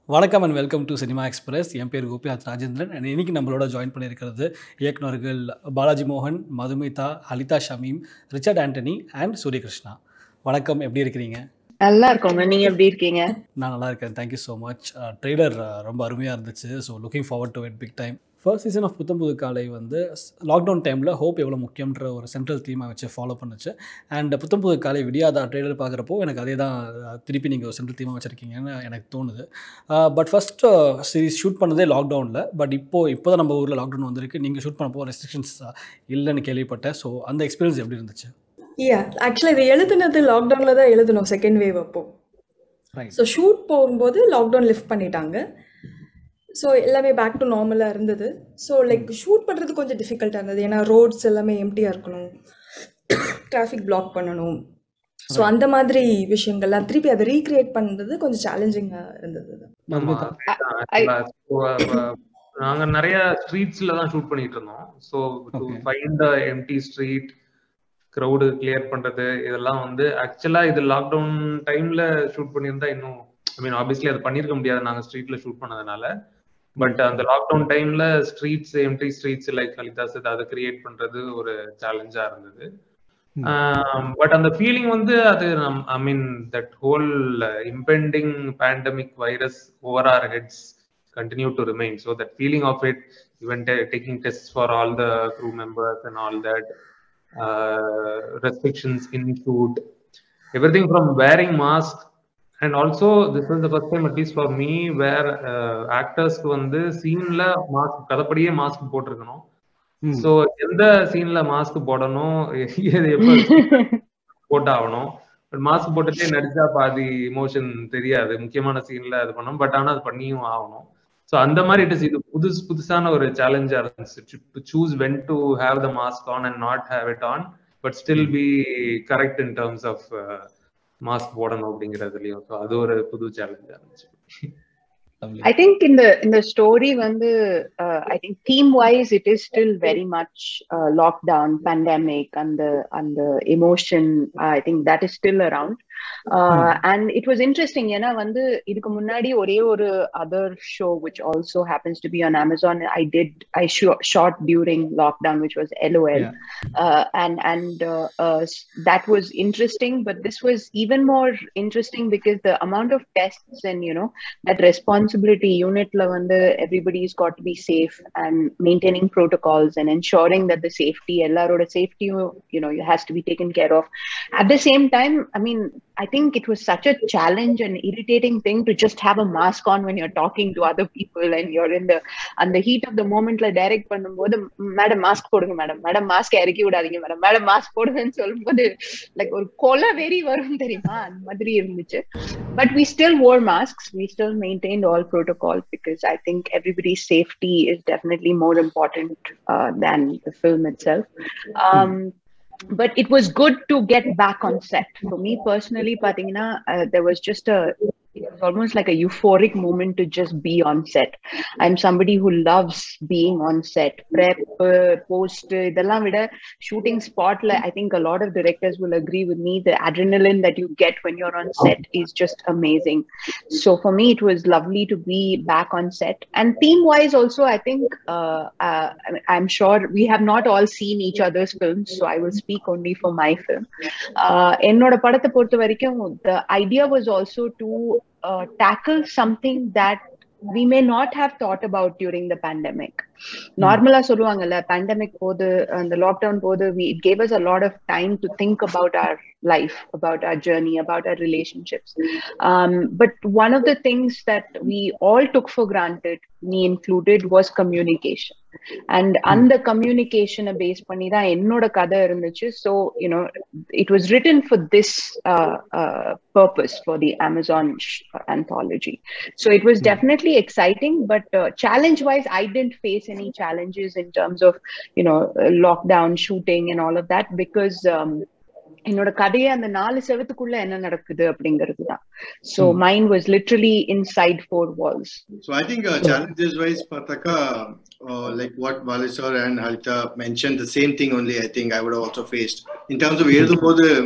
வணக்கம் and welcome to cinema express என் பேர் கோபிநாத் ராஜேந்திரன் அண்ட் இன்னைக்கு நம்மளோட ஜாயின் பண்ணியிருக்கிறது இயக்குனர்கள் பாலாஜி மோகன் மதுமிதா ஹலிதா ஷமீம் ரிச்சர்ட் ஆண்டனி அண்ட் சூரியகிருஷ்ணா வணக்கம் எப்படி இருக்கிறீங்க நல்லா இருக்கோங்க நீங்க எப்படி இருக்கீங்க நான் நல்லா இருக்கேன் தேங்க்யூ ஸோ மச் ட்ரெய்லர் ரொம்ப அருமையாக இருந்துச்சு so looking forward to it big time first season of Putham Pudhu Kaalai வந்து லாக்டவுன் டைமில் ஹோப் எவ்வளோ முக்கியம்ன்ற ஒரு சென்ட்ரல் தீமாக வச்சு ஃபாலோ பண்ணுச்சு அண்ட் புத்தம்புது காலை விடியாதா ட்ரெய்லர் பார்க்குறப்போ எனக்கு அதே தான் திருப்பி நீங்கள் ஒரு சென்ட்ரல் தீமாக வச்சுருக்கீங்கன்னு எனக்கு தோணுது பட் ஃபஸ்ட்டு சீரிஸ் ஷூட் பண்ணதே லாக்டவுனில் பட் இப்போது இப்போ தான் நம்ம ஊரில் லாக்டவுன் வந்திருக்கு நீங்கள் ஷூட் பண்ணப்போ ரெஸ்ட்ரிக்ஷன்ஸ் இல்லைன்னு கேள்விப்பட்டேன் ஸோ அந்த எக்ஸ்பீரியன்ஸ் எப்படி இருந்துச்சு யா ஆக்சுவலாக இது எழுதுனது லாக்டவுனில் தான் எழுதணும் செகண்ட் வேவ் அப்போ ரைட் ஸோ ஷூட் போகும்போது லாக்டவுன் லிஃப்ட் பண்ணிட்டாங்க ஸோ எல்லாமே பேக் டு நார்மலாக இருந்தது ஸோ லைக் ஷூட் பண்ணுறது கொஞ்சம் டிஃபிகல்ட்டாக இருந்தது ஏன்னா ரோட்ஸ் எல்லாமே எம்டியாக இருக்கணும் டிராஃபிக் பிளாக் பண்ணணும் ஸோ அந்த மாதிரி விஷயங்கள்லாம் திருப்பி அதை ரீக்ரியேட் பண்ணுறது கொஞ்சம் சேலஞ்சிங்காக இருந்தது ஆமா I- அதேதான். So, uh, நாங்க நிறைய ஸ்ட்ரீட்ஸ்ல தான் ஷூட் பண்ணிட்டு இருந்தோம் so to Okay. Find the empty street crowd clear பண்றது இதெல்லாம் வந்து ஆக்சுவலா இது லாக்டவுன் டைம்ல ஷூட் பண்ணியிருந்தா இன்னும் ஐ மீன் ஆப்வியஸ்லி அது பண்ணிருக்க முடியாது நாங்க ஸ்ட்ரீட்ல ஷூட் பண்ணதுனால பட் அந்த லாக்டவுன் டைம்ல streets empty streets like Lalitha sir அதை கிரியேட் பண்றது ஒரு சேலஞ்சா இருந்தது பட் அந்த ஃபீலிங் வந்து அது நம் I mean that whole impending pandemic virus over our heads continue to remain. So that feeling of it, even ta- taking tests for all the crew members and all that, uh, restrictions in shoot, everything from wearing mask and also this was the first time at least for me where uh, actors வந்து சீன்ல mask கதப்படியே mask போட்டிருக்கணும் so எந்த சீன்ல mask போடணும் எது எப்ப போட்டாகணும் but mask போட்டுட்டே நடிச்சா பாதி இமோஷன் தெரியாது முக்கியமான சீன்ல அது பண்ணணும் பட் ஆனா அது பண்ணியும் ஆகணும் ஸோ அந்த மாதிரி இட் இஸ் இது புதுசு புதுசான ஒரு சேலஞ்சா இருந்துச்சு to choose when to have the mask on and not have it on but still be correct in terms of mask போடணும் அப்படிங்கிறதுலயும் ஸோ அது ஒரு புது சேலஞ்சா இருந்துச்சு I think in the in the story when the uh, I think theme wise it is still very much uh, lockdown pandemic and the and the emotion uh, I think that is still around uh, and it was interesting ஏன்னா வந்து இதுக்கு முன்னாடி ஒரே ஒரு other show which also happens to be on Amazon I did I sh- shot during lockdown which was LOL Yeah. uh, and and uh, uh, s- that was interesting but this was even more interesting because the amount of tests and you know that responsibility unit lavanda everybody's got to be safe and maintaining protocols and ensuring that the safety எல்லாரோட safety you know has to be taken care of at the same time i mean i think it was such a challenge and irritating thing to just have a mask on when you're talking to other people and you're in the and the heat of the momentல direct பண்ணும்போது madam mask போடுங்க madam madam mask இறக்கி விடாதீங்க madam madam mask போடுங்கன்னு சொல்லும்போது like ஒரு கொலை வெறி வரும் தெரியுமா அந்த மாதிரி இருந்துச்சு but we still wore masks we still maintained all protocols because i think everybody's safety is definitely more important uh, than the film itself um, but it was good to get back on set for me personally patingna uh, there was just a it was almost like a euphoric moment to just be on set i'm somebody who loves being on set prep uh, post இதெல்லாம் விட shooting spot like i think a lot of directors will agree with me the adrenaline that you get when you're on set is just amazing so for me it was lovely to be back on set and theme wise also i think uh, uh, I- i'm sure we have not all seen each other's films so i will speak only for my film uh, என்னோட படத்தை பொறுத்த வரைக்கும் the idea was also to uh, tackle something that we may not have thought about during the pandemic நார்மலா சொல்லுவாங்கல்ல pandemic போது அந்த lockdown போது we it gave us a lot of time to think about our life about our journey about our relationships um, but one of the things that we all took for granted me included was communication and அந்த கம்யூனிகேஷனை base பண்ணி தான் என்னோட கதை இருந்துச்சு so you know it was written for this uh, uh, purpose for the Amazon sh- anthology. So it was definitely exciting, but uh, challenge wise, I didn't face any challenges in terms of, you know, uh, lockdown shooting and all of that because. Um, என்னோட கதையை அந்த நாலு செவத்துக்குள்ள என்ன நடக்குது அப்படிங்கிறது தான் so mind was literally inside four walls So I think uh, challenges wise, Pataka, uh, like what Baleswar and Halita mentioned, the same thing only I think I would have also faced. In terms of எழுதும்போது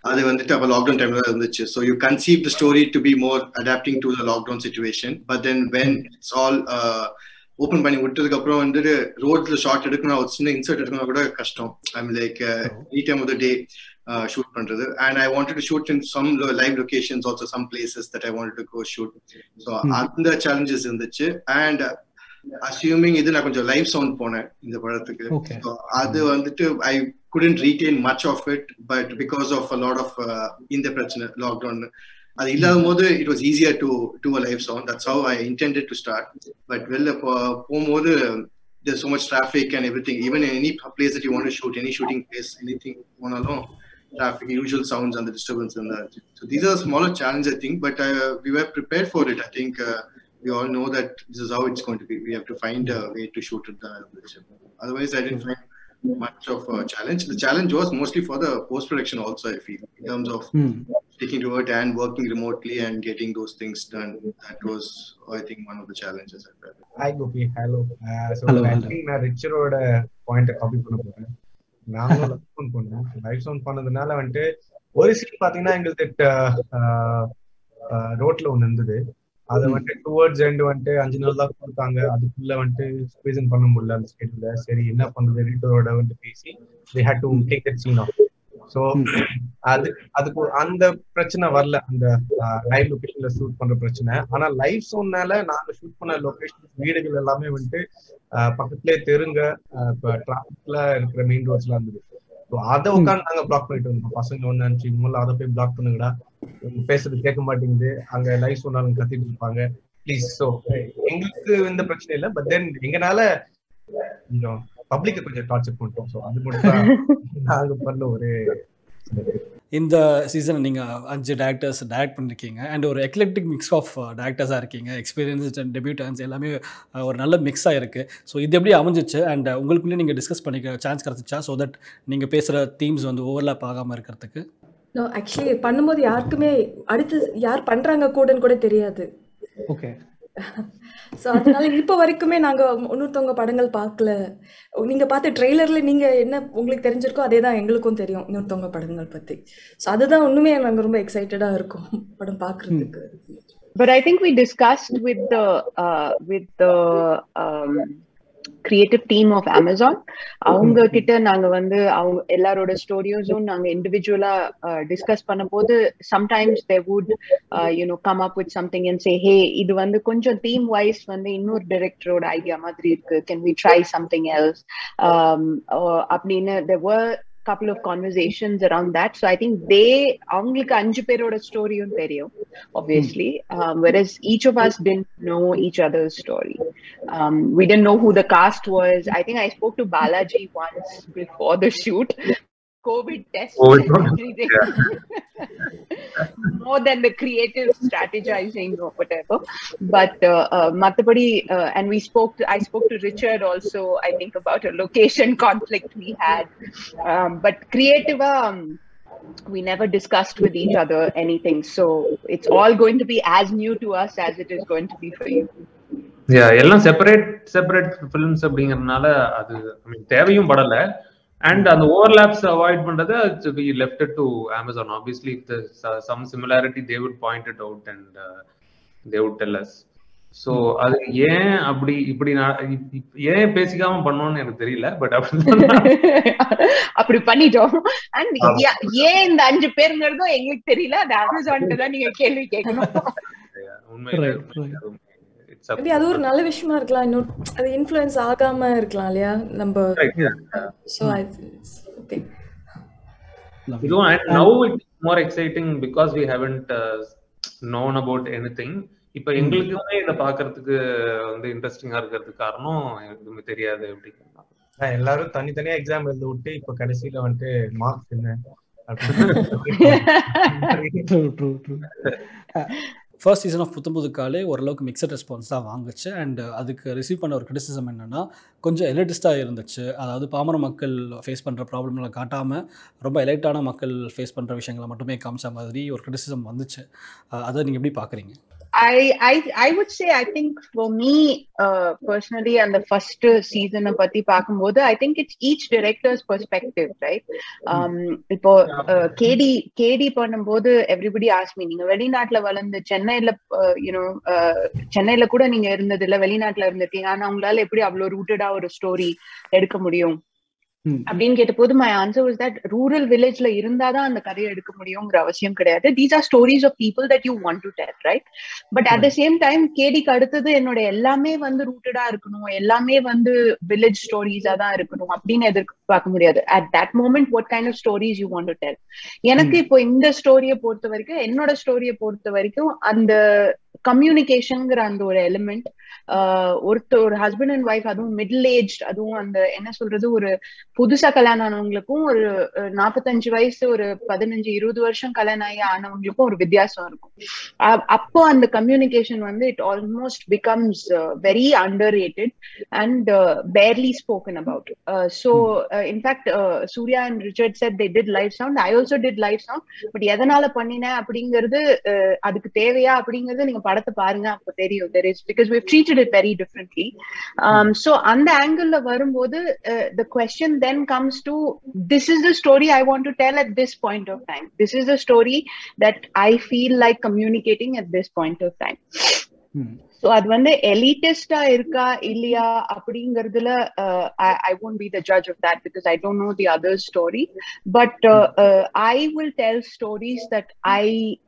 அது வந்துட்டு அப்போ lockdown டைம்ல இருந்துச்சு so you conceive the story to be more adapting to the lockdown situation but then when it's all open பண்ணி விட்டதுக்கு அப்புறம் வந்துட்டு ரோட்ல ஷார்ட் எடுக்கணும் ஒரு சின்ன இன்சர்ட் எடுக்கணும் கூட கஷ்டம் I mean like any time of the day shoot பண்றது and I wanted to shoot in some live locations also some places that I want to go shoot so அந்த சேலஞ்சஸ் இருந்துச்சு and assuming இது நான் கொஞ்சம் live sound போனேன் இந்த படத்துக்கு Okay. So, அது வந்துட்டு ஐ couldn't retain much of it but because of a lot of uh, இந்த பிரச்சனை லாக்டவுன் அது இல்லாத போது it was easier to to a live sound that's how I intended to start but வெளில போ- போகும்போது there's so much traffic and everything even in any place that you want to shoot any shooting place anything போனாலும் traffic usual sounds and the disturbance in that so these are smaller challenges i think but uh, we were prepared for it i think uh, we all know that this is how it's going to be we have to find a way to shoot it uh, otherwise i didn't find much of a challenge the challenge was mostly for the post production also i feel in terms of ம் sticking to it and working remotely and getting those things done that was i think one of the challenges i felt hi Gopi hello so Hello, I hello. Think நான் ரிச்சரோட பாயிண்ட்டை copy பண்ண போறேன் நாங்களும் live sound பண்ணோம் live sound பண்ணதுனால வந்துட்டு ஒரு சீன் பாத்தீங்கன்னா எங்களுக்கு ரோட்ல ஒன்று இருந்தது அதை வந்துட்டு டுவர்ட்ஸ் எண்ட் வந்துட்டு அஞ்சு நாள் தான் கொடுத்தாங்க அதுக்குள்ள வந்துட்டு ஸ்பீசன் பண்ண முடியல அந்த ஸ்கெட்யூல சரி என்ன பண்றது எடிட்டரோட வந்து பேசி they had to take that scene off so அது அதுக்கு ஒரு- அந்த பிரச்சனை வரல அந்த லைவ் லொகேஷன்ல ஷூட் பண்ற பிரச்சனை ஆனா லைவ் சோன்னால நாங்க ஷூட் பண்ண லொகேஷன் வீடுகள் எல்லாமே வந்துட்டு ஆஹ் பக்கத்துலயே தெருங்க ஆஹ் இப்ப டிராபிக்ல இருக்கிற மெயின் ரோட்ஸ்லாம் இருந்தது ஸோ அதை உட்காந்து நாங்க பிளாக் பண்ணிட்டு இருந்தோம் பசங்க ஒன்று நினைச்சு இவங்கள அதை போய் பிளாக் பண்ணுங்கடா இவங்க பேசுறது கேட்க மாட்டேங்குது அங்க லைவ் சொன்னாலும் கத்திட்டு இருப்பாங்க ப்ளீஸ் ஸோ எங்களுக்கு இந்த பிரச்சனை இல்லை பட் தென் எங்கனால கொஞ்சம் பப்ளிக்கை கொஞ்சம் டார்ச்சர் பண்ணிட்டோம் ஸோ அது மட்டும் தான் நாங்க பண்ண ஒரு இந்த சீசன் நீங்கள் அஞ்சு டேரக்டர்ஸ் டைரக்ட் பண்ணியிருக்கீங்க அண்ட் ஒரு எக்லெக்டிக் மிக்ஸ் ஆஃப் டேரக்டர்ஸாக இருக்கீங்க எக்ஸ்பீரியன்ஸ் அண்ட் டெபியூட்டன்ஸ் எல்லாமே uh, ஒரு நல்ல மிக்ஸாக இருக்குது ஸோ இது எப்படி அமைஞ்சிச்சு அண்ட் உங்களுக்குள்ளேயே நீங்கள் டிஸ்கஸ் பண்ணிக்க சான்ஸ் கிடச்சிச்சா ஸோ தட் நீங்கள் பேசுகிற தீம்ஸ் வந்து ஓவர்லாப் ஆகாமல் இருக்கிறதுக்கு நோ ஆக்சுவலி பண்ணும்போது யாருக்குமே அடுத்து யார் பண்ணுறாங்க கூடன்னு கூட தெரியாது ஓகே ஸோ அதனால இப்போ வரைக்குமே நாங்கள் இன்னொருத்தவங்க படங்கள் பார்க்கல நீங்கள் பார்த்த ட்ரெய்லரில் நீங்கள் என்ன உங்களுக்கு தெரிஞ்சிருக்கோ அதே தான் எங்களுக்கும் தெரியும் இன்னொருத்தவங்க படங்கள் பற்றி ஸோ அதுதான் இன்னுமே நாங்கள் ரொம்ப எக்ஸைட்டடாக இருக்கோம் படம் பார்க்குறதுக்கு but I think we discussed with the uh, with the um, creative team of Amazon. அவங்க கிட்ட நாங்க வந்து அவங்க எல்லாரோட ஸ்டோரியோஸும் நாங்க இண்டிவிஜுவலா டிஸ்கஸ் பண்ணும்போது sometimes they would you know come up with something and say hey இது வந்து கொஞ்சம் தீம் வைஸ் வந்து இன்னொரு டைரக்டரோட ஐடியா மாதிரி இருக்கு can we try something else அப்படின்னு there were couple of conversations around that so i think they அவங்களுக்கு அஞ்சு பேரோட ஸ்டோரியும் தெரியும் obviously um, whereas each of us didn't know each other's story um, we didn't know who the cast was i think i spoke to balaji once before the shoot covid test COVID, and everything more than the creative strategizing or whatever but uh, uh, matabadi uh, and we spoke to, i spoke to richard also i think about a location conflict we had um, but creative um, we never discussed with each other anything so it's all going to be as new to us as it is going to be for you Yeah, எல்லாம் separate separate films அப்படிங்கறதுனால அது I mean, தேவையும் படல அண்ட் அந்த overlaps avoid பண்றது we left to Amazon obviously some similarity they would point it out and they would tell us so அது ஏன் அப்படி இப்படி நான் இப்- இப்- ஏன் பேசிக்காம பண்ணோம்னு எனக்கு தெரியல பட் அப்படி அப்படி பண்ணிட்டோம் அண்ட் ஆமா. ஏன் இந்த அஞ்சு பேருங்கிறதும் எங்களுக்கு தெரியல அது அமேசான்ட்டு தான் நீங்க கேள்வி கேட்கணும் உண்மையில Right, right. இட்ஸ் மேபி அது ஒரு நல்ல விஷயமா இருக்கலாம் இன்னொரு அது இன்ஃப்ளூயன்ஸ் ஆகாம இருக்கலாம் இல்லையா நம்ம ஸோ ஓகே இதுவும் now it more exciting because we haven't known about any thing இப்ப எங்களுக்குமே இதை பாக்குறதுக்கு வந்து இன்ட்ரெஸ்டிங்கா இருக்கிறதுக்கு காரணம் எதுவுமே தெரியாது அப்படிங்கிறது அதான் எல்லாரும் தனித்தனியா எக்ஸாம் எழுத விட்டு இப்ப கடைசியில வந்துட்டு மார்க்ஸ் என்ன அப்படின்னு true true true first season of Putham Pudhu Kaalai ஓரளவுக்கு மிக்சட் ரெஸ்பான்ஸ் தான் வாங்குச்சு அண்ட் அதுக்கு ரிசீவ் பண்ண ஒரு கிரிட்டிசிசம் என்னென்னா கொஞ்சம் எலிட்டிஸ்டாக இருந்துச்சு அதாவது பாமர மக்கள் ஃபேஸ் பண்ணுற ப்ராப்ளம்களை காட்டாமல் ரொம்ப எலைட்டான மக்கள் ஃபேஸ் பண்ணுற விஷயங்களை மட்டுமே காமிச்ச மாதிரி ஒரு கிரிட்டிசிசம் வந்துச்சு அஹ் அதை நீங்கள் எப்படி பார்க்குறீங்க I I I would say I think for me uh, personally and the first season பத்தி பார்க்கும்போது I think it's each director's perspective right um இப்போ கேடி கேடி பண்ணும்போது everybody asked me நீங்க வெளிநாட்டுல வளர்ந்து சென்னையில யூனோ சென்னையில கூட நீங்க இருந்தது இல்ல வெளிநாட்டுல இருந்திருக்கீங்க ஆனா உங்களால எப்படி அவ்வளவு ரூட்டடா ஒரு ஸ்டோரி எடுக்க முடியும் அப்படின்னு கேட்டபோது my answer was that rural வில்லேஜ்ல இருந்தாதான் அந்த கதையை எடுக்க முடியுங்கிற அவசியம் கிடையாது these are stories of people that you want to tell right but at the same time கேடிக்கு அடுத்தது என்னோட எல்லாமே வந்து ரூட்டடா இருக்கணும் எல்லாமே வந்து வில்லேஜ் ஸ்டோரிஸா தான் இருக்கணும் அப்படின்னு எதிர்பார்க்க முடியாது at that moment what kind of stories you want to tell எனக்கு இப்போ இந்த ஸ்டோரியை பொறுத்த வரைக்கும் என்னோட ஸ்டோரியை பொறுத்த வரைக்கும் அந்த கம்யூனிகேஷன்ங்கிற அந்த ஒரு எலிமெண்ட் ஒருத்தர் ஒரு ஹஸ்பண்ட் அண்ட் ஒய்ஃப் அதுவும் மிடில் ஏஜ் அதுவும் அந்த என்ன சொல்றது ஒரு புதுசா கல்யாணம் ஆனவங்களுக்கும் ஒரு நாற்பத்தஞ்சு வயசு ஒரு பதினஞ்சு இருபது வருஷம் கல்யாணம் ஆகி ஆனவங்களுக்கும் ஒரு வித்தியாசம் இருக்கும் அப்போ அந்த கம்யூனிகேஷன் வந்து it almost becomes very under rated and barely spoken about so in fact Surya and Richard said they did live sound I also did live sound but எதனால பண்ணினேன் அப்படிங்கிறது அதுக்கு தேவையா அப்படிங்கறது நீங்க படத்தை பாருங்க அப்போ தெரியும் there is because we treated it very differently so அந்த ஆங்கிள் வரும்போது the question then comes to this is the story I want to tell at this point of time this is the story that I feel like communicating at this point of time so அது வந்து எலிட்டிஸ்டா இருக்கா இல்லையா அப்படிங்கறதுல I won't be the judge of that because I don't know the other story but I will tell stories that I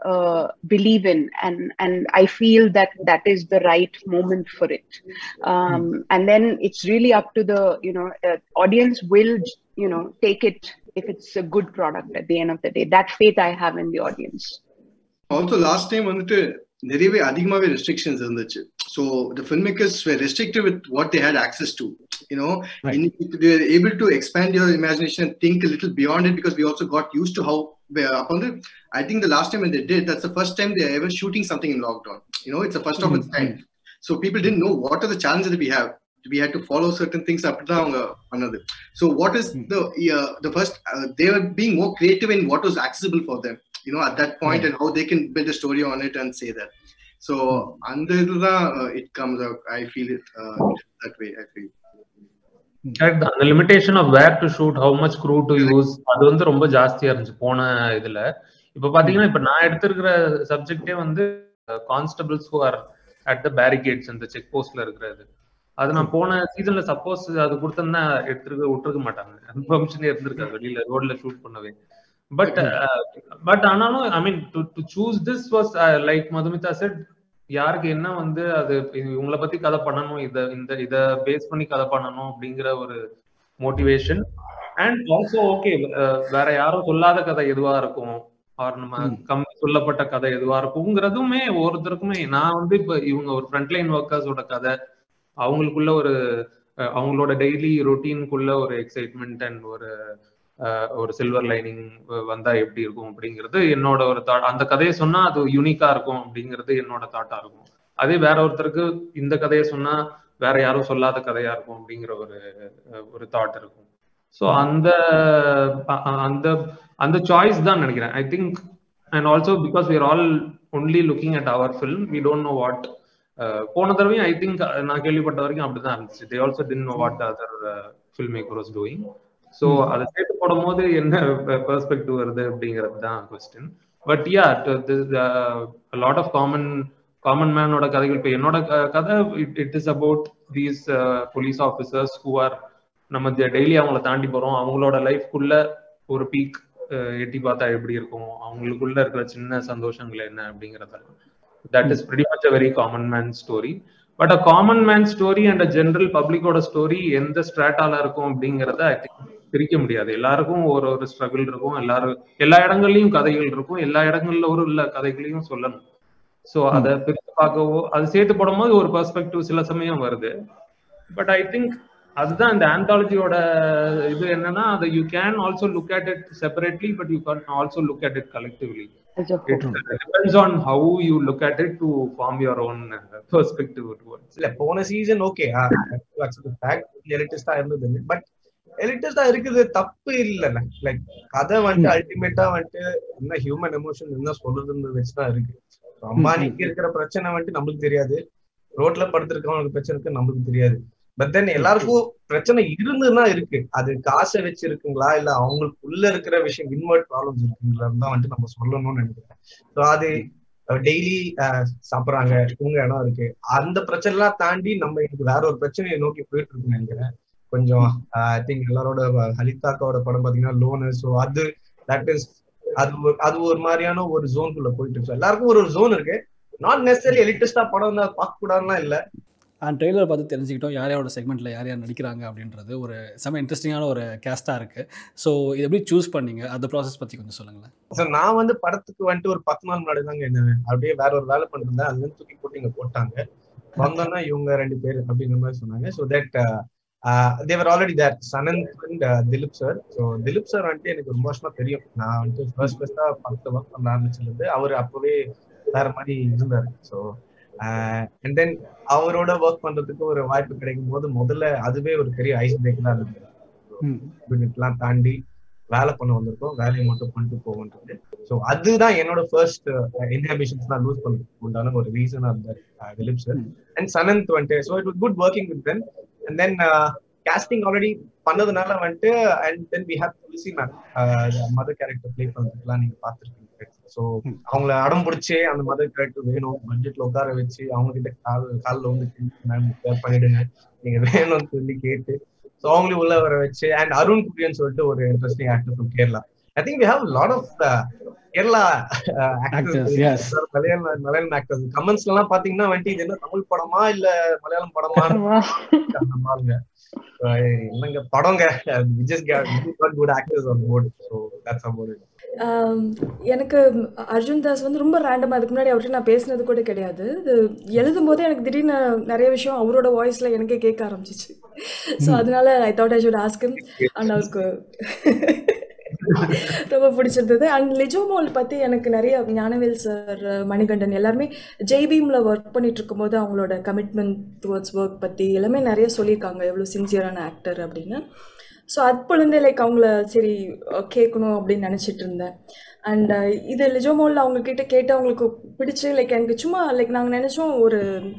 believe in and and I feel that that is the right moment for it and then it's really up to the you know audience will you know take it if it's a good product at the end of the day that faith i have in the audience also last time வந்துட்டு நிறையவே அதிகமாவே restrictions இருந்துச்சு so the film makers were restricted with what they had access to you know they're able to expand your imagination think little beyond it because we also got use to how அப்போ வந்து I think the last time they did that's the first time they ever shooting something in lockdown you know it's first of its time so people tend know what are the challenges we have we had to follow certain things அப்படிதான் அவங்க பண்ணது so what is the uh, the first uh, they were being more creative in what was accessible for them you know at that point and how they can build a story on it and say that so அந்த இதுதான் it comes out i feel it uh, that way i feel அந்த limitation of where to shoot how much crew to use அது வந்து ரொம்ப ஜாஸ்தியா இருந்துச்சு போன இதுல இப்ப பாத்தீங்கன்னா இப்ப நான் எடுத்திருக்கிற சப்ஜெக்டே வந்து constables who are at the barricades அந்த செக் போஸ்ட்ல இருக்கிறது அது நான் போன சீசன்ல சப்போஸ் அது கொடுத்தேன்னா எடுத்துருக்க விட்டுருக்க மாட்டாங்க பெர்மிஷனே இருந்திருக்காது வெளியில ரோட்ல ஷூட் பண்ணவே பட் பட் ஆனாலும் I mean to to choose this was like Madhumitha said யாருக்கு என்ன வந்து அது இவங்களை பத்தி கதை பண்ணணும் இத இந்த இத பேஸ் பண்ணி கதை பண்ணணும் அப்படிங்கிற ஒரு மோட்டிவேஷன் அண்ட் ஆல்சோ ஓகே வேற யாரும் சொல்லாத கதை எதுவா இருக்கும் ஆர் நம்ம கம் சொல்லப்பட்ட கதை எதுவா இருக்குங்கிறதுமே ஒருத்தருக்குமே நான் வந்து இப்ப இவங்க ஒரு ஃப்ரண்ட்லைன் ஒர்க்கர்ஸோட கதை அவங்களுக்குள்ள ஒரு அவங்களோட டெய்லி ரொட்டீனுக்குள்ள ஒரு எக்ஸைட்மெண்ட் அண்ட் ஒரு ஒரு சில்வர் லைனிங் வந்தா எப்படி இருக்கும் அப்படிங்கிறது என்னோட ஒரு தாட் அந்த கதையை சொன்னா அது யூனிக்கா இருக்கும் அப்படிங்கிறது என்னோட தாட்டா இருக்கும் அதே வேற ஒருத்தருக்கு இந்த கதையை சொன்னா வேற யாரும் சொல்லாத கதையா இருக்கும் அப்படிங்கிற ஒரு ஒரு தாட் இருக்கும் ஸோ அந்த அந்த அந்த சாய்ஸ் தான் நினைக்கிறேன் I think and also because we're all only looking at our film we don't know what போன தடவையும் ஐ திங்க் நான் கேள்விப்பட்ட வரைக்கும் அப்படிதான் இருந்துச்சு they also didn't know what other film maker was doing so அதை சேர்த்து போடும் போது என்ன பெர்ஸ்பெக்டிவ் வருது அப்படிங்கிறது தான் question but yeah lot of common common மேனோட கதைகள் இப்போ என்னோட கதை it it is about these police officers who R நம்ம டெய்லி அவங்கள தாண்டி போறோம் அவங்களோட லைஃப்குள்ள ஒரு பீக் எட்டி பார்த்தா எப்படி இருக்கும் அவங்களுக்குள்ள இருக்கிற சின்ன சந்தோஷங்கள் என்ன அப்படிங்கறதெல்லாம் that is pretty much a very common man story but a common man story and a general பப்ளிக்கோட ஸ்டோரி எந்த ஸ்ட்ராட்டால இருக்கும் அப்படிங்கறத ஐ திங்க் பிரிக்க முடியாது எல்லாருக்கும் ஒரு ஒரு ஸ்ட்ரகிள் இருக்கும் எல்லாரும் எல்லா இடங்கள்லயும் கதைகள் இருக்கும் எல்லா இடங்கள்ல ஒரு உள்ள கதைகளையும் சொல்லணும் ஸோ அதை பிரித்து பார்க்கவோ அது சேர்த்து போடும்போது ஒரு பெர்ஸ்பெக்டிவ் சில சமயம் வருது பட் ஐ திங்க் அதுதான் இந்த ஆந்தாலஜியோட இது என்னன்னா அதை you can also look at it separately but you can also look at it collectively it depends on how you look at it to form your own perspective towards இல்ல போன season okay எலிட்டிஸ்டா இருந்தது but எலிட்டிஸ்டா இருக்குது தப்பு இல்லைல்ல like கதை வந்துட்டு அல்டிமேட்டா வந்துட்டு என்ன ஹியூமன் எமோஷன் என்ன சொல்றதுன்னு வச்சுதான் இருக்கு அம்பானிக்கு இருக்கிற பிரச்சனை வந்துட்டு நம்மளுக்கு தெரியாது ரோட்ல படுத்திருக்கவங்களுக்கு பிரச்சனை இருக்கு நம்மளுக்கு தெரியாது பட் தென் எல்லாருக்கும் பிரச்சனை இருந்துதான் இருக்கு அது காசை வச்சு இருக்குங்களா இல்ல அவங்களுக்கு உள்ள இருக்கிற விஷயம் இன்வெர்ட் ப்ராப்ளம்ஸ் இருக்குங்களா தான் வந்துட்டு நம்ம சொல்லணும்னு நினைக்கிறேன் ஸோ அது டெய்லி சாப்பிட்றாங்க தூங்க இடம் இருக்கு அந்த பிரச்சனை எல்லாம் தாண்டி நம்ம இன்னைக்கு வேற ஒரு பிரச்சனையை நோக்கி போயிட்டு இருக்குன்னு நினைக்கிறேன் கொஞ்சம் ஐ திங்க் எல்லாரோட ஹலிதாக்காவோட படம் பாத்தீங்கன்னா லோனு ஸோ அது தட் இஸ் அது ஒரு அது ஒரு மாதிரியான ஒரு ஜோனுக்குள்ள போயிட்டு இருக்கு எல்லாருக்கும் ஒரு ஜோன் இருக்கு நாட் நெசசரி எலிட்டிஸ்டா படம் தான் பார்க்க கூடாதுலாம் இல்ல அண்ட் ட்ரெய்லர் பார்த்து தெரிஞ்சுக்கிட்டோம் யார் யாரோட செக்மெண்ட்டில் யார் யார் நடிக்கிறாங்க அப்படின்றது ஒரு செம இன்ட்ரெஸ்டிங்கான ஒரு கேஸ்ட்டாக இருக்குது ஸோ இது எப்படி சூஸ் பண்ணீங்க அந்த ப்ராசஸ் பற்றி கொஞ்சம் சொல்லுங்களேன் ஸோ நான் வந்து படத்துக்கு வந்துட்டு ஒரு பத்து நாள் முன்னாடி தாங்க என்ன அப்படியே வேற ஒரு வேலை பண்ணிருந்தேன் அது வந்து தூக்கி போட்டு இங்க போட்டாங்க வந்தோன்னா இவங்க ரெண்டு பேர் அப்படிங்கிற மாதிரி சொன்னாங்க so that they were already there Sananth and Dileep sir so Dileep sir வந்துட்டு எனக்கு ரொம்ப வருஷமா தெரியும் நான் வந்துட்டு ஃபர்ஸ்ட் ஃபர்ஸ்டா படத்தை ஒர்க் பண்ண ஆரம்பிச்சிருந்து அவர் அப்பவே வேற மாதிரி இருந்தாரு ஸோ அண்ட் தென் அவரோட ஒர்க் பண்றதுக்கு ஒரு வாய்ப்பு கிடைக்கும் போது முதல்ல அதுவே ஒரு பெரிய ஐஸ் பிரேக்கரா இருந்தது எல்லாம் தாண்டி வேலை பண்ண வந்திருக்கோம் வேலையை மட்டும் பண்ணிட்டு போகன்றது ஸோ அதுதான் என்னோட ஃபர்ஸ்ட் இன்ஹிபிஷன்ஸ் நான் லூஸ் பண்ணுறதுக்கு உண்டான ஒரு ரீசனா இருந்தார் திலீப் சார் அண்ட் சனந்த் வந்துட்டு so it was good working with then and then casting already பண்ணதுனால வந்துட்டு and then we have Tulasi ma'am mother character play பண்ணுறதுக்குலாம் நீங்க பார்த்துருக்கீங்க ஸோ அவங்கள அடம் பிடிச்சி அந்த மதர் கேரக்டர் வேணும் பட்ஜெட்ல உட்கார வச்சு அவங்க கிட்ட கால் காலில் வந்து மேம் பண்ணிடுங்க நீங்க வேணும்னு சொல்லி கேட்டு ஸோ அவங்களையும் உள்ள வர வச்சு அண்ட் அருண் குரியன் சொல்லிட்டு ஒரு interesting actor from Kerala I think we have lot of Kerala actors Malayalam Malayalam actors கமெண்ட்ஸ்ல எல்லாம் பாத்தீங்கன்னா வந்துட்டு இது என்ன தமிழ் படமா இல்ல மலையாளம் படமா அந்த மாதிரிங்க என்னங்க படங்க Vijay good actors on board so that's about it எனக்கு அர்ஜுன் தாஸ் வந்து ரொம்ப ரேண்டமாக அதுக்கு முன்னாடி அவர்கிட்ட நான் பேசினது கூட கிடையாது இது எழுதும் போதே எனக்கு திடீர்னு நிறைய விஷயம் அவரோட வாய்ஸில் எனக்கே கேட்க ஆரம்பிச்சிச்சு ஸோ அதனால I thought I should ask him and அவருக்கு ரொம்ப பிடிச்சிருந்தது அண்ட் லிஜோமோல் பற்றி எனக்கு நிறைய ஞானவேல் சார் மணிகண்டன் எல்லாருமே ஜெய்பீமில் ஒர்க் பண்ணிட்டு இருக்கும்போது அவங்களோட கமிட்மெண்ட் டுவர்ட்ஸ் ஒர்க் பற்றி எல்லாமே நிறைய சொல்லியிருக்காங்க எவ்வளோ சின்சியரான ஆக்டர் அப்படின்னு ஸோ அப்போலேருந்தே லைக் அவங்கள சரி கேட்கணும் அப்படின்னு நினச்சிட்டு இருந்தேன் அண்ட் இது லிஜோமோலில் அவங்கக்கிட்ட கேட்டு அவங்களுக்கு பிடிச்சி லைக் எனக்கு சும்மா லைக் நாங்கள் நினச்சோம் ஒரு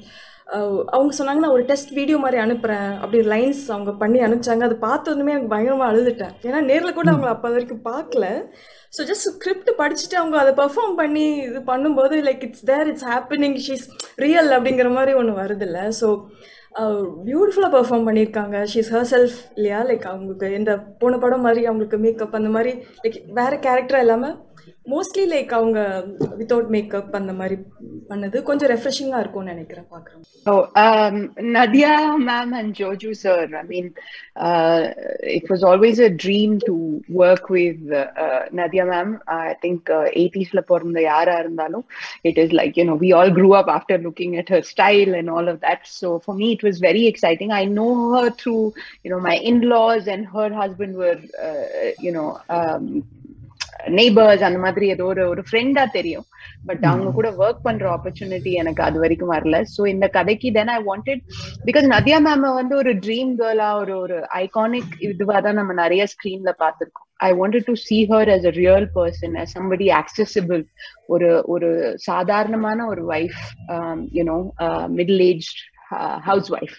அவங்க சொன்னாங்க நான் ஒரு டெஸ்ட் வீடியோ மாதிரி அனுப்புகிறேன் அப்படி லைன்ஸ் அவங்க பண்ணி அனுப்பிச்சாங்க அதை பார்த்ததுமே எனக்கு பயங்கரமாக அழுதுட்டேன் ஏன்னா நேரில் கூட அவங்கள அப்போ வரைக்கும் பார்க்கல ஸோ ஜஸ்ட் ஸ்கிரிப்ட் படிச்சுட்டு அவங்க அதை பர்ஃபார்ம் பண்ணி இது பண்ணும்போது like it's there it's happening she's real அப்படிங்கிற மாதிரி ஒன்று வருதில்ல ஸோ பியூட்டிஃபுல்லாக பெர்ஃபார்ம் பண்ணியிருக்காங்க ஷீஸ் ஹர் செல்ஃப் இல்லையா லைக் அவங்களுக்கு எந்த போன படம் மாதிரி அவங்களுக்கு மேக்கப் அந்த மாதிரி லைக் வேறு கேரக்டராக இல்லாமல் மோஸ்ட்லி லைக் அவங்க வித்தவுட் மேக்கப் அந்த மாதிரி பண்ணது கொஞ்சம் ரெஃப்ரெஷிங்காக இருக்கும்னு நினைக்கிறேன் பார்க்குறேன் Oh, um, Nadia ma'am and Joju sir. I mean, uh, it was always a dream to work with uh, uh, Nadia ma'am. I think uh, 80s la பிறந்த யாரா இருந்தாலும் it is like you know we all grew up after looking at her style and all of that. So for me, it was very exciting. I know her through you know my in-laws and her husband were uh, you know. Um, neighbours அந்த மாதிரி ஏதோ ஒரு ஒரு ஃப்ரெண்டா தெரியும் but அவங்க கூட work பண்ற ஆப்பர்ச்சுனிட்டி எனக்கு அது வரைக்கும் வரல ஸோ இந்த கதைக்கு then I wanted because Nadiya ma'am வந்து ஒரு ட்ரீம் கேர்லா ஒரு ஒரு ஐகானிக் இதுவா தான் நம்ம நிறைய ஸ்கிரீன்ல பார்த்திருக்கோம் I wanted to see her as a real person as somebody accessible ஒரு ஒரு சாதாரணமான ஒரு wife you know middle age housewife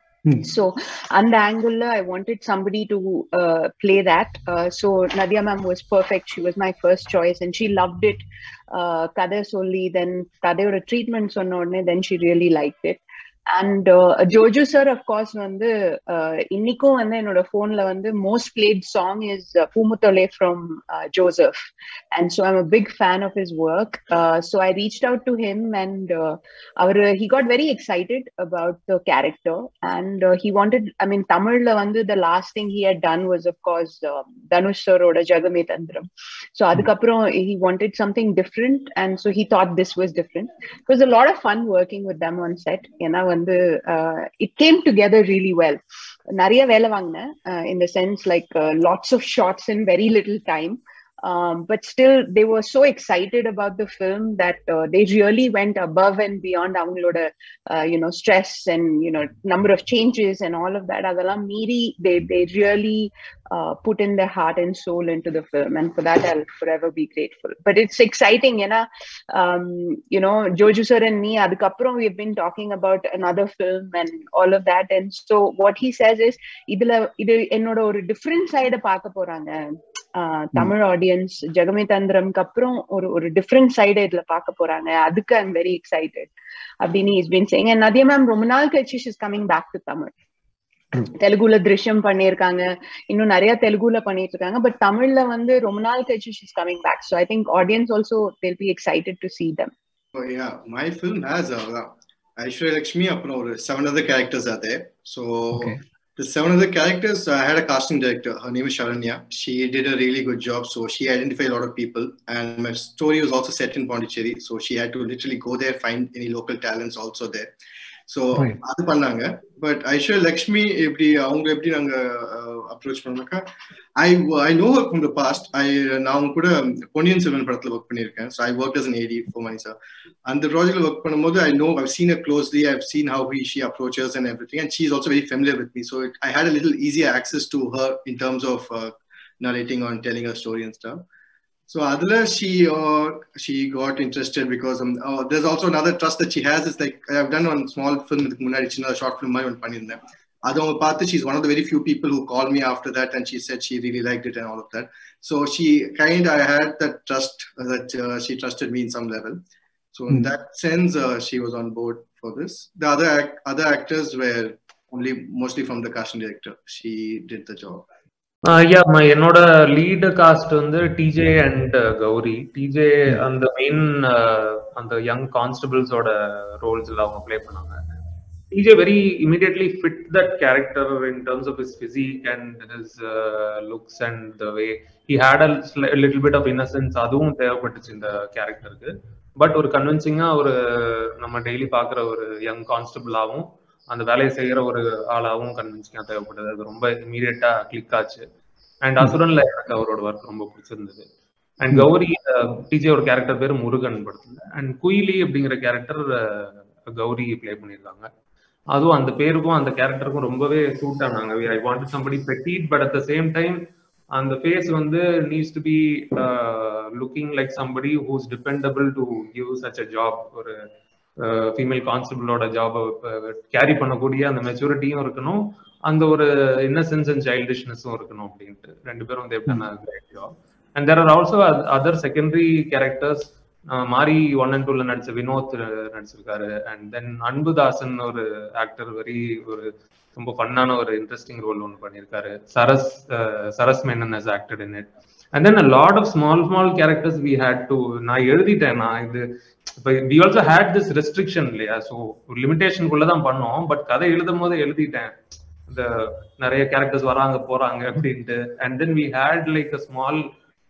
So, on the angle, I wanted somebody to uh, play that. Uh, so, Nadia ma'am was perfect. She was my first choice and she loved it. Uh, Kade Soli, then Kade or a treatment, so then she really liked it. And Joju sir of course வந்து இன்னைக்கும் வந்து என்னோட ஃபோன்ல வந்து most played song is Poomuthole from Joseph and so I'm a big fan of his work so I reach out to him and அவர் he got very excited about the character and he wanted I mean தமிழ்ல வந்து the last thing he had done was of course Dhanush சரோட Jagame Thandhiram so அதுக்கப்புறம் he wanted something different and so he thought this was different it was a lot of fun working with them on set ஏன்னா வந்து it came together really well நிறைய வேலை வாங்கினேன் in the sense like lots of shots in very little time Um, but still, they were so excited about the film that uh, they really went above and beyond அவங்களோட uh, you know stress and you know number of changes and all of that. அதெல்லாம் மீறி they they really uh, put in their heart and soul into the film, and for that I'll forever be grateful. But it's exciting, ஏன்னா um, you know Joju sir and me அதுக்கப்புறம் we've been talking about another film and all of that, and so what he says is இதுல இது என்னோட ஒரு different சைட பார்க்க போறாங்க ஆஹ் Tamil audience ஜெகமே தந்திரம்க்கு அப்புறம் ஒரு ஒரு டிஃப்ரெண்ட் சைடு இதுல பார்க்க போறாங்க அதுக்கு ஐம் வெரி எக்ஸைட்டட் அப்படின்னு is been saying and Nadiya ma'am ரொம்ப நாள் கழிச்சு is coming back to Tamil தெலுங்குல திருஷ்யம் பண்ணியிருக்காங்க இன்னும் நிறைய தெலுங்குல பண்ணிட்டு இருக்காங்க பட் தமிழ்ல வந்து ரொம்ப நாள் கழிச்சு is coming back so I think audience also will be excited to see them Oh, yeah, my film has uh, Aishwarya Lakshmi, அப்புறம் ஒரு seven other characters are there. So Okay. the seven other characters, I had a casting director. Her name is Sharanya. She did a really good job. So she identified a lot of people, and my story was also set in Pondicherry. So she had to literally go there, find any local talents also there. So Right. அது பண்ணாங்க but Aishwarya Lakshmi எப்படி அவங்க எப்படி நாங்க approach பண்ணோம்னாக்கா I I know from the past I நான் அவங்க கூட பொன்னியின் செல்வன் படத்துல ஒர்க் பண்ணியிருக்கேன் so I work as an AD for Mani sir அந்த ப்ராஜெக்ட்ல ஒர்க் பண்ணும்போது I know I've seen a closely I've seen how he she approaches and everything and she is also very familiar with me so I had a little easier access to her in terms of narrating on telling her story and stuff. So Adela, she uh, she got interested because um, uh, there's also another trust that she has. Is like I've done one small film with Munadi Chinna, short film மாதிரி ஒன்று பண்ணியிருந்தேன் அது அவங்க பார்த்து she's one of the very few people who called me after that and she said she really liked it and all of that. So she kind I had that trust uh, that uh, she trusted me in some level. So in Mm. that sense, uh, she was on board for this. The other act- other actors were only mostly from the casting director. She did the job. ஐயா என்னோட lead cast வந்து TJ and Gouri TJ அந்த main அந்த young கான்ஸ்டபிள்ஸோட ரோல்ஸ்ல அவங்க play பண்ணாங்க TJ very immediately fit that character in terms of his physique and his looks and the way he had a little bit of innocence அதுவும் தேவைப்பட்டுச்சு இந்த கேரக்டருக்கு பட் ஒரு கன்வின்சிங்கா ஒரு நம்ம டெய்லி பார்க்குற ஒரு யங் கான்ஸ்டபிளாகவும் அந்த வேலையை செய்யற ஒரு ஆளாவும் கன்வின்சிங்கா தேவைப்படுது அது ரொம்ப இமீடியட்டா கிளிக் ஆச்சு அண்ட் அசுரன்ல எனக்கு அவரோட ஒர்க் ரொம்ப பிடிச்சிருந்தது அண்ட் கௌரி டிஜே ஒரு கேரக்டர் பேர் முருகன் படத்துல அண்ட் குயிலி அப்படிங்கிற கேரக்டர் கௌரி ப்ளே பண்ணியிருக்காங்க அதுவும் அந்த பேருக்கும் அந்த கேரக்டருக்கும் ரொம்பவே சூட் ஆனாங்க I want somebody petite but at the same time அந்த ஃபேஸ் வந்து needs to be looking like somebody who's dependable to give such a job ஒரு ஃபீமேல் கான்ஸ்டபிளோட ஜாபை கேரி பண்ணக்கூடிய அந்த மெச்சூரிட்டியும் இருக்கணும் அந்த ஒரு இன்னசென்ஸ் அண்ட் சைல்டிஷ்னஸும் இருக்கணும் அப்படின்ட்டு ரெண்டு பேரும் வந்து எப்படி great job and there are also other secondary characters Maari one and டூல நடிச்ச வினோத் நடிச்சிருக்காரு அண்ட் தென் அன்புதாசன் ஒரு ஆக்டர் வெரி ஒரு ரொம்ப ஃபன்னான ஒரு இன்ட்ரெஸ்டிங் ரோல் ஒன்று பண்ணியிருக்காரு Saras Saras Menon has acted in it and then lot of small small characters we had to நான் எழுதிட்டேன் நான் இது இப்போ we also had this restriction இல்லையா ஸோ ஒரு லிமிடேஷனுக்குள்ள தான் பண்ணோம் பட் கதை எழுதும் போது எழுதிட்டேன் இந்த நிறைய கேரக்டர்ஸ் வராங்க போறாங்க அப்படின்ட்டு and then we had like a small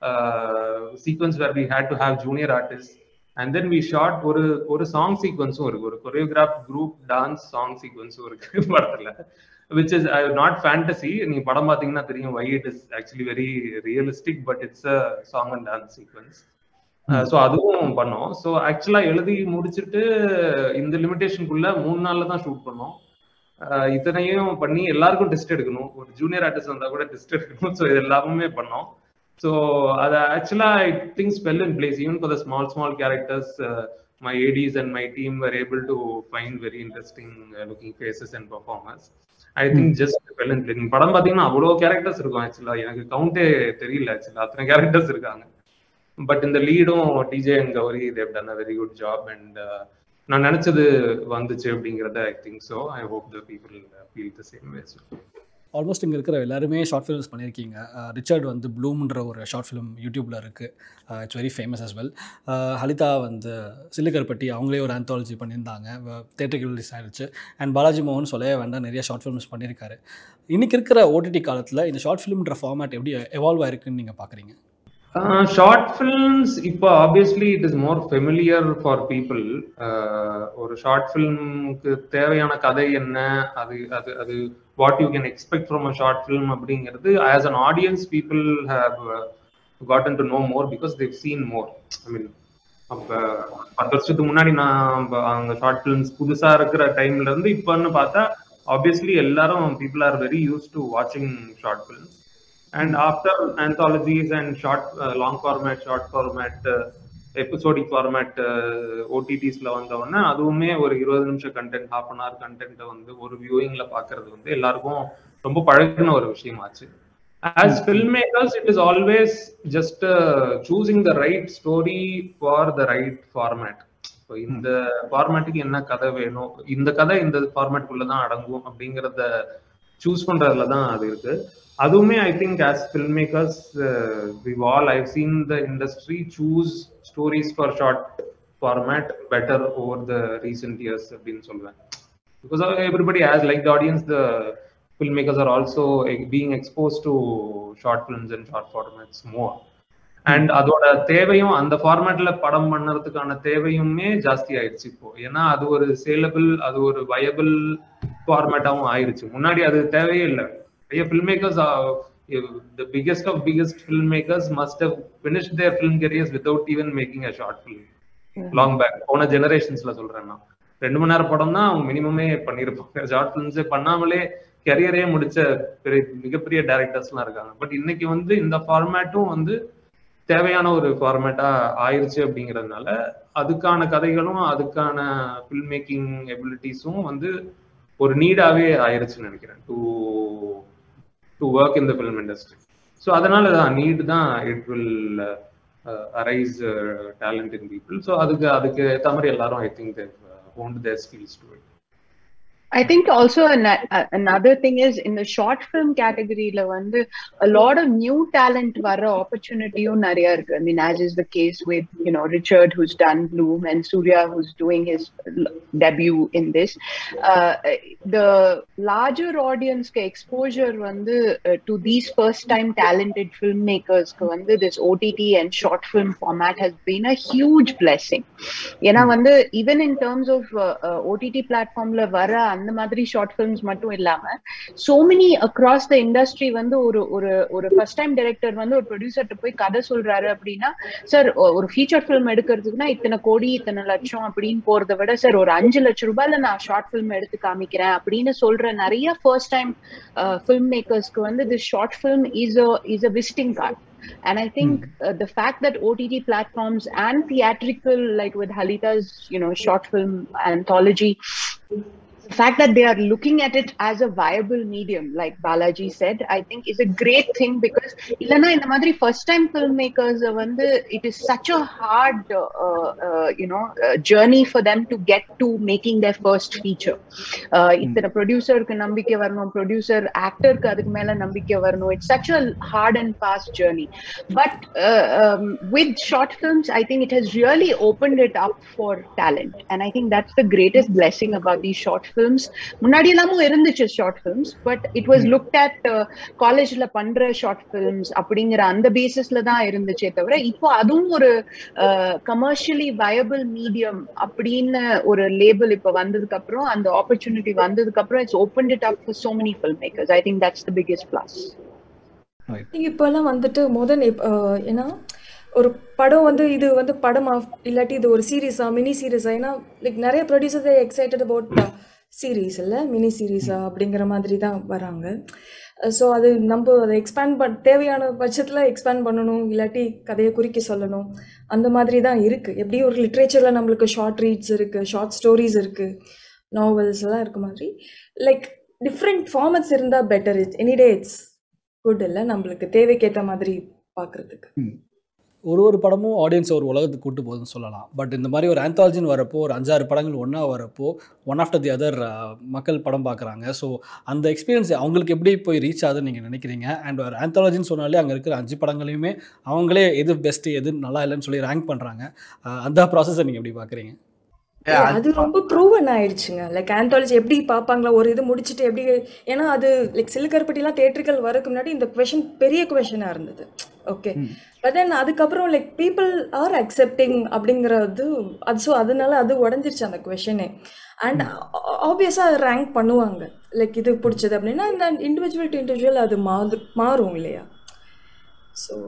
sequence where we had to have junior artist and then we shot ஒரு ஒரு சாங் சீக்வன்ஸும் இருக்கு ஒரு கொரியோகிராஃப் குரூப் டான்ஸ் சாங் சீக்வன்ஸும் இருக்கு படத்துல விச் இஸ் நாட் ஃபேண்டசி நீங்க படம் பாத்தீங்கன்னா தெரியும் why it is actually very realistic but it's a song and dance sequence so அதுவும் பண்ணோம் ஸோ ஆக்சுவலா எழுதி முடிச்சுட்டு இந்த லிமிடேஷனுக்குள்ள மூணு நாள்ல தான் ஷூட் பண்ணோம் இத்தனையும் பண்ணி எல்லாருக்கும் டெஸ்ட் எடுக்கணும் ஒரு ஜூனியர் ஆர்டிஸ்ட் வந்தா கூட டெஸ்ட் எடுக்கணும் ஸோ இது எல்லாமே பண்ணோம் ஸோ அது ஆக்சுவலா I think spell in place even for the small small characters my ADs and my team were able to find very interesting looking faces and performance I think just well and place படம் பார்த்தீங்கன்னா அவ்வளோ characters இருக்கும் ஆக்சுவலா எனக்கு கவுண்டே தெரியல ஆக்சுவலா அத்தனை characters இருக்காங்க பட் இந்த லீடும் TJ and Gouri they've done a very good job and நான் நினைச்சது வந்துச்சு அப்படிங்கிறத I think so I hope the people feel the same way almost இங்கே இருக்கிற எல்லாருமே ஷார்ட் ஃபிலிம்ஸ் பண்ணியிருக்கீங்க ரிச்சர்ட் வந்து ப்ளூம்ன்ற ஒரு ஷார்ட் ஃபிலிம் யூடியூப்பில் இருக்குது it's very famous as well Halitha வந்து சில்லுக்கர்பட்டி அவங்களே ஒரு ஆந்தாலஜி பண்ணியிருந்தாங்க தேட்டருக்கு ரிலீஸ் ஆகிடுச்சு அண்ட் பாலாஜி மோகன் சொல்லவே வேண்டாம் நிறைய ஷார்ட் ஃபிலிம்ஸ் பண்ணியிருக்காரு இன்றைக்கி இருக்கிற ஓடிடி காலத்தில் இந்த ஷார்ட் ஃபிலிம்ன்ற ஃபார்மேட் எப்படி எவால்வ் ஆயிருக்குன்னு நீங்கள் பார்க்குறீங்க ஷார்ட் ஃபிலிம்ஸ் இப்போ obviously it is more familiar for people ஒரு ஷார்ட் ஃபிலிம்க்கு தேவையான கதை என்ன அது அது அது what you can expect from a short film அப்படிங்கிறது as an audience people have gotten to know more because they've seen more i mean அப்ப பத்து வருஷத்துக்கு முன்னாடி நான் ப- அங்க ஷார்ட் ஃபிலிம்ஸ் புதுசா இருக்கிற டைம்ல இருந்து இப்பன்னு பார்த்தா ஆப்வியஸ்லி எல்லாரும் people are very use to வாட்சிங் short films and after anthologies and short long format short format episodic format ஓடிடிஸ்ல வந்த உடனே அதுவுமே ஒரு இருபது நிமிஷம் கண்டென்ட் ஹாஃப் அன் ஹவர் கண்டென்ட்டை வந்து ஒரு வியூவிங்ல பாக்குறது வந்து எல்லாருக்கும் ரொம்ப பழகின ஒரு விஷயமாச்சு as filmmakers it is always just uh, choosing the right story for the right format இப்போ இந்த ஃபார்மேட்டுக்கு என்ன கதை வேணும் இந்த கதை இந்த ஃபார்மேட்டுக்குள்ள தான் அடங்கும் அப்படிங்கறத சூஸ் பண்றதுல தான் அது இருக்கு அதுவுமே I think as film makers we all I seen the industry choose stories for short format better over the recent years அப்படின்னு சொல்லுவேன் because everybody has like the audience the filmmakers are also eh, being exposed to short films and short formats more and அதோட தேவையும் அந்த ஃபார்மேட்ல படம் பண்ணறதுக்கான தேவையுமே ஜாஸ்தி ஆயிடுச்சு இப்போ ஏன்னா அது ஒரு சேலபிள் அது ஒரு வயபிள் ஃபார்மேட்டாவும் ஆயிருச்சு முன்னாடி அது தேவையே இல்லை நிறைய film makers the biggest of biggest film makers must have finish their film careers without even making a short film long back போன ஜெனரேஷன்ஸ்ல சொல்றேன் நான் ரெண்டு மணி நேரம் படம் தான் அவங்க மினிமமே பண்ணியிருப்பாங்க ஷார்ட் ஃபிலிம்ஸே பண்ணாமலே கெரியரே முடிச்ச பெரிய மிகப்பெரிய டேரக்டர்ஸ்லாம் இருக்காங்க பட் இன்னைக்கு வந்து இந்த ஃபார்மேட்டும் வந்து தேவையான ஒரு ஃபார்மேட்டா ஆயிருச்சு அப்படிங்கறதுனால அதுக்கான கதைகளும் அதுக்கான ஃபில்ம் மேக்கிங் எபிலிட்டிஸும் வந்து ஒரு நீடாவே ஆயிருச்சுன்னு நினைக்கிறேன் to to work in the film industry so அதனால தான் நீட் தான் it will arise talent in people so அதுக்கு அதுக்கு ஏற்ற மாதிரி எல்லாரும் I think they own their skills to it I think also an, uh, another thing is in the short film category, la வந்து a lot of new talent வர opportunity நிறைய இருக்கு. I mean, as is the case with you know Richard who's done Bloom and Surya who's doing his l- debut in this. Uh, the larger audience க்கு exposure வந்து uh, to these first time talented filmmakers க்கு வந்து this OTT and short film format has been a huge blessing. ஏன்னா வந்து even in terms of OTT பிளாட்ஃபார்ம்ல வர அந்த மாதிரி ஷார்ட் ஃபிலிம்ஸ் மட்டும் இல்லாம so many across the industry வந்து ஒரு ஒரு ஒரு ஃபர்ஸ்ட் டைம் டைரக்டர் வந்து ஒரு ப்ரொடியூசர்கிட்ட போய் கதை சொல்றாரு அப்படின்னா சார் ஒரு ஃபீச்சர் ஃபிலிம் எடுக்கிறதுக்குன்னா இத்தனை கோடி இத்தனை லட்சம் அப்படின்னு போறதை விட சார் ஒரு அஞ்சு லட்சம் ரூபாயில நான் ஷார்ட் ஃபிலிம் எடுத்து காமிக்கிறேன் அப்படின்னு சொல்ற நிறைய ஃபர்ஸ்ட் டைம் ஃபில்ம் மேக்கர்ஸ்க்கு வந்து this short film is a is a visiting card And I think uh, the fact that OTT platforms and theatrical, like with Halita's, you know, short film anthology, the fact that they are looking at it as a viable medium, like Balaji said, I think is a great thing because Ilana in the Madri first time filmmakers, uh, வந்து, it is such a hard, uh, uh, you know, uh, journey for them to get to making their first feature. Uh, இத்தனை ப்ரொடியூசருக்கு நம்பிக்கை வரணும் producer ஆக்டருக்கு அதுக்கு மேல நம்பிக்கை வரணும் it's such a hard and fast journey but with short films I think it has really opened it up for talent and I think that's the greatest blessing about the short films முன்னாடி எல்லாமும் இருந்துச்சு short films but it was looked at காலேஜ்ல பண்ற short films அப்படிங்கிற அந்த பேசிஸ்ல தான் இருந்துச்சே தவிர இப்போ அதுவும் ஒரு கமர்ஷியலி வயபிள் மீடியம் அப்படின்னு ஒரு லேபிள் இப்போ வந்ததுக்கு அப்புறம் அந்த ஆப்பர்ச்சுனிட்டி வந்ததுக்கு அப்புறம் it's open it up for so many film makers I think that's the biggest plus இப்போல்லாம் வந்துட்டு முதல் ஏன்னா ஒரு படம் வந்து இது வந்து படமா இல்லாட்டி இது ஒரு சீரீஸா மினி சீரீஸா ஏன்னா லைக் நிறைய ப்ரொடியூசர்ஸ் எக்ஸைட்டட் அபவுட் சீரீஸ் இல்லை மினி சீரீஸா அப்படிங்கிற மாதிரி தான் வராங்க ஸோ அது நம்ம அதை எக்ஸ்பேண்ட் பண் தேவையான பட்சத்தில் எக்ஸ்பேண்ட் பண்ணணும் இல்லாட்டி கதையை குறிக்க சொல்லணும் அந்த மாதிரி தான் இருக்குது எப்படியும் ஒரு லிட்ரேச்சரில் நம்மளுக்கு ஷார்ட் ரீட்ஸ் இருக்குது ஷார்ட் ஸ்டோரிஸ் இருக்குது நாவல்ஸ் எல்லாம் இருக்க மாதிரி லைக் டிஃப்ரெண்ட் ஃபார்மட்ஸ் இருந்தால் better it any day it's good இல்லை நம்மளுக்கு தேவைக்கேற்ற மாதிரி பார்க்குறதுக்கு ஒரு ஒரு படமும் ஆடியன்ஸ் ஒரு உலகத்துக்கு கூட்டு போகுதுன்னு சொல்லலாம் பட் இந்த மாதிரி ஒரு ஆந்தாலஜின்னு வரப்போ ஒரு அஞ்சாறு படங்கள் ஒன்றா வரப்போ ஒன் ஆஃப்டர் தி அதர் மக்கள் படம் பார்க்குறாங்க ஸோ அந்த எக்ஸ்பீரியன்ஸ் அவங்களுக்கு எப்படி போய் ரீச் ஆகுதுன்னு நீங்கள் நினைக்கிறீங்க அண்ட் ஒரு ஆந்தாலஜின்னு சொன்னாலே அங்கே இருக்கிற அஞ்சு படங்களையுமே அவங்களே எது பெஸ்ட்டு எது நல்லா இல்லைன்னு சொல்லி ரேங்க் பண்ணுறாங்க அந்த ப்ராசஸை நீங்கள் எப்படி பார்க்குறீங்க அது ரொம்ப ப்ரூவன் ஆயிடுச்சுங்க லைக் ஆந்தாலஜி எப்படி பார்ப்பாங்களா ஒரு இது முடிச்சுட்டு எப்படி ஏன்னா அது லைக் சிலுக்கருப்பட்டிலாம் தேட்டர்கள் வரக்கு முன்னாடி இந்த கொஷின் பெரிய கொஷனாக இருந்தது ஓகே பட் தென் அதுக்கப்புறம் லைக் பீப்புள் ஆர் அக்செப்டிங் அப்படிங்கிறது அது ஸோ அதனால அது உடஞ்சிருச்சு அந்த கொஷனே அண்ட் ஆப்வியஸாக அது ரேங்க் பண்ணுவாங்க லைக் இது பிடிச்சது அப்படின்னா இந்த இண்டிவிஜுவல் டு இண்டிவிஜுவல் அது மாறு மாறும் இல்லையா ஸோ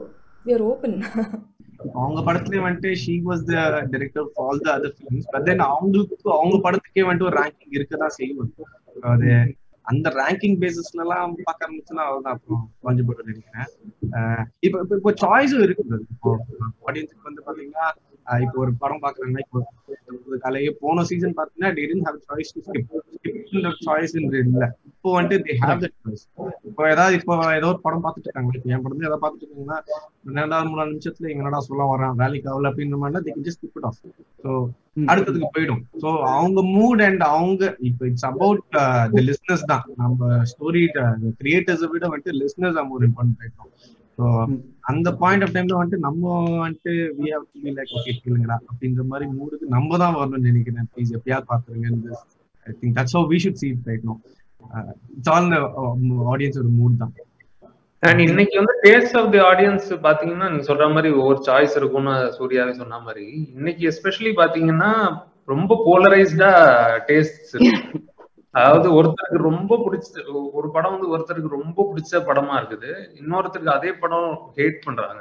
we are open அவங்க படத்துலயே வந்துட்டு she was the director all the other films but then அவங்களுக்கு அவங்க படத்துக்கே வந்துட்டு ஒரு ரேங்கிங் இருக்கதான் செய்யும் அது அந்த ரேங்கிங் பேசிஸ்ல எல்லாம் பார்க்க ஆரம்பிச்சுன்னா அவ்வளவுதான் அப்புறம் குறைஞ்சு போட்டு நினைக்கிறேன் அஹ் இப்போ இப்போ இப்போ சாய்ஸும் இருக்குது இப்போ ஆடியன்ஸுக்கு வந்து பாத்தீங்கன்னா அஹ் இப்போ ஒரு படம் பாக்குறாங்கன்னா இப்போ ஒரு கலையே போன சீசன் பாத்தீங்கன்னா they didn't have choice to skip skip choice இல்ல இப்போ வந்துட்டு they have that choice இப்போ ஏதாவது இப்போ ஏதோ ஒரு படம் பார்த்துட்டு இருக்காங்க இப்போ என் படம் ஏதாவது பார்த்துட்டு இருக்காங்கன்னா ரெண்டாவது மூணாவது நிமிஷத்துல எங்க என்னடா சொல்ல வரான் வேலைக்கு ஆகல அப்படின்ற மாதிரி they can just skip it off so அடுத்ததுக்கு போயிடும் ஸோ அவங்க மூட் அண்ட் அவங்க இப்போ இட்ஸ் அபவுட் த லிஸ்னஸ் தான் நம்ம ஸ்டோரி கிரியேட்டர்ஸை விட வந்துட்டு லிஸ்னஸ் தான் மோர் இம்பார்ட்டன்ட் ஆயிட்டோம் ஸோ அந்த பாயிண்ட் ஆஃப் டைம்ல வந்துட்டு நம்ம வந்துட்டு we have to be like okay கேளுங்கடா அப்படின்ற மாதிரி மூடுக்கு நம்ம தான் வரணும்னு நினைக்கிறேன் ப்ளீஸ் எப்பயாவது பாத்துருங்க I think that's how we should see it right no it's all ஆடியன்ஸோட மூட் தான் அண்ட் இன்னைக்கு வந்து டேஸ்ட் ஆஃப் தி ஆடியன்ஸ் பாத்தீங்கன்னா நீங்க சொல்ற மாதிரி ஒவ்வொரு சாய்ஸ் இருக்கும்னு சூர்யாவே சொன்ன மாதிரி இன்னைக்கு எஸ்பெஷலி பாத்தீங்கன்னா ரொம்ப போலரைஸ்டா டேஸ்ட் அதாவது ஒருத்தருக்கு ரொம்ப பிடிச்ச ஒரு படம் வந்து ஒருத்தருக்கு ரொம்ப பிடிச்ச படமா இருக்குது இன்னொருத்தருக்கு அதே படம் ஹேட் பண்றாங்க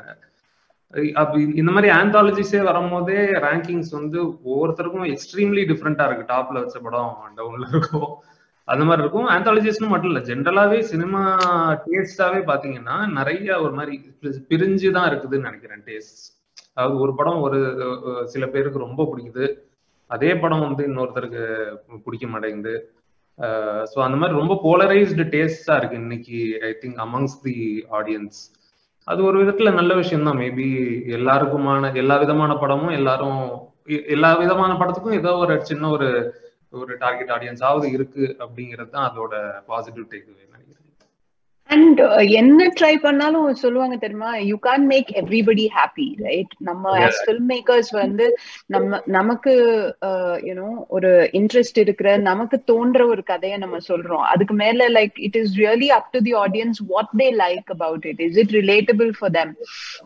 அப்ப இந்த மாதிரி ஆந்தாலஜிஸே வரும்போதே ரேங்கிங்ஸ் வந்து ஒவ்வொருத்தருக்கும் எக்ஸ்ட்ரீம்லி டிஃப்ரெண்டா இருக்கு டாப்ல வச்ச படம் டவுன்ல இருக்கும் அந்த மாதிரி இருக்கும் ஆந்தாலஜிஸ்னு மட்டும் இல்ல ஜென்ரலாவே சினிமா டேஸ்டாவே பாத்தீங்கன்னா நிறைய ஒரு மாதிரி பிரிஞ்சு தான் இருக்குதுன்னு நினைக்கிறேன் டேஸ்ட் அதாவது ஒரு படம் ஒரு சில பேருக்கு ரொம்ப பிடிக்குது அதே படம் வந்து இன்னொருத்தருக்கு பிடிக்க மாட்டேங்குது ஸோ அந்த மாதிரி ரொம்ப போலரைஸ்டு டேஸ்டா இருக்கு இன்னைக்கு I think amongst the audience அது ஒரு விதத்துல நல்ல விஷயம் தான் மேபி எல்லாருக்குமான எல்லா விதமான படமும் எல்லாரும் எல்லா விதமான படத்துக்கும் ஏதோ ஒரு சின்ன ஒரு ஒரு டார்கெட் ஆடியன்ஸ் ஆவது இருக்கு அப்படிங்கிறது தான் அதோட பாசிட்டிவ் டேக் நினைக்கிறேன் அண்ட் என்ன ட்ரை பண்ணாலும் சொல்லுவாங்க தெரியுமா you can make everybody happy right நம்ம ஆஸ் ஃபில்ம் மேக்கர்ஸ் வந்து நம்ம நமக்கு யூனோ ஒரு இன்ட்ரெஸ்ட் இருக்கிற நமக்கு தோன்ற ஒரு கதையை நம்ம சொல்றோம் அதுக்கு மேல like it is really up to the audience what they like about it is it relatable for them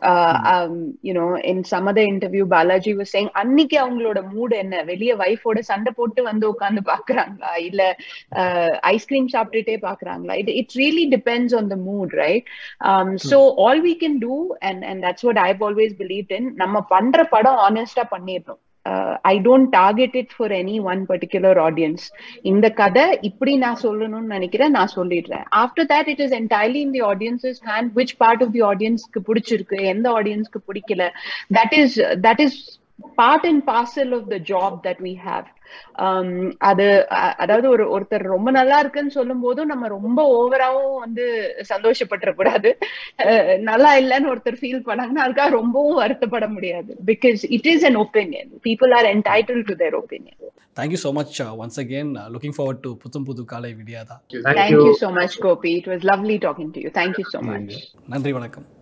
you know in some other interview Balaji was saying அன்னைக்கு அவங்களோட மூட் என்ன வெளிய வைஃபோட சண்டை போட்டு வந்து உட்காந்து பாக்குறாங்களா இல்ல ஐஸ்கிரீம் சாப்பிட்டுட்டே பாக்குறாங்களா it it really depends on the mood right um so all we can do and and that's what i've always believed in நம்ம பண்ற படம் ஆனஸ்டா பண்ணிடணும் I don't target it for any one particular audience இந்த கதை இப்படி நான் சொல்லணும்னு நினைக்கிறேன் நான் சொல்லிடுறேன் after that it is entirely in the audience's hand which part of the ஆடியன்ஸ்க்கு பிடிச்சிருக்கு எந்த ஆடியன்ஸ்க்கு பிடிக்கல that is that is part and parcel of the job that we have அது அதாவது ஒரு ஒருத்தர் ரொம்ப நல்லா இருக்குன்னு சொல்லும் போதும் நம்ம ரொம்ப ஓவராவும் வந்து சந்தோஷப்பட்டுற கூடாது நல்லா இல்லைன்னு ஒருத்தர் ஃபீல் பண்ணாங்கன்னா அதுக்காக ரொம்பவும் வருத்தப்பட முடியாது because it is an opinion people are entitled to their opinion thank you so much once again looking forward to Putham Pudhu Kaalai Vidiyaadhaa thank you so much Gopi it was lovely talking to you thank you so much நன்றி வணக்கம்